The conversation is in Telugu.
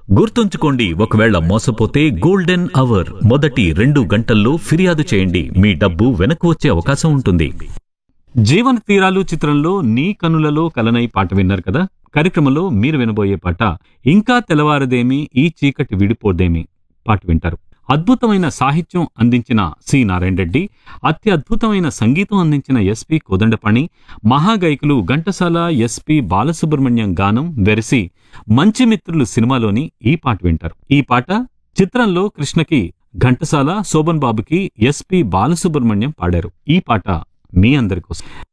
గుర్తుంచుకోండి ఒకవేళ మోసపోతే గోల్డెన్ అవర్ మొదటి రెండు గంటల్లో ఫిర్యాదు చేయండి మీ డబ్బు వెనక్కు వచ్చే అవకాశం ఉంటుంది జీవన తీరాలు చిత్రంలో నీ కనులలో కలనై పాట విన్నారు కదా కార్యక్రమంలో మీరు వినబోయే పాట ఇంకా తెల్లవారదేమి ఈ చీకటి విడిపోదేమి పాట వింటారు అద్భుతమైన సాహిత్యం అందించిన సి నారాయణ రెడ్డి అత్యద్భుతమైన సంగీతం అందించిన ఎస్పి కోదండపాణి మహాగాయకులు ఘంటసాల ఎస్పి బాలసుబ్రహ్మణ్యం గానం వెరసి మంచి మిత్రులు సినిమాలోని ఈ పాట వింటారు ఈ పాట చిత్రంలో కృష్ణకి ఘంటసాల శోభన్ బాబుకి ఎస్పి బాలసుబ్రహ్మణ్యం పాడారు ఈ పాట మీ అందరి కోసం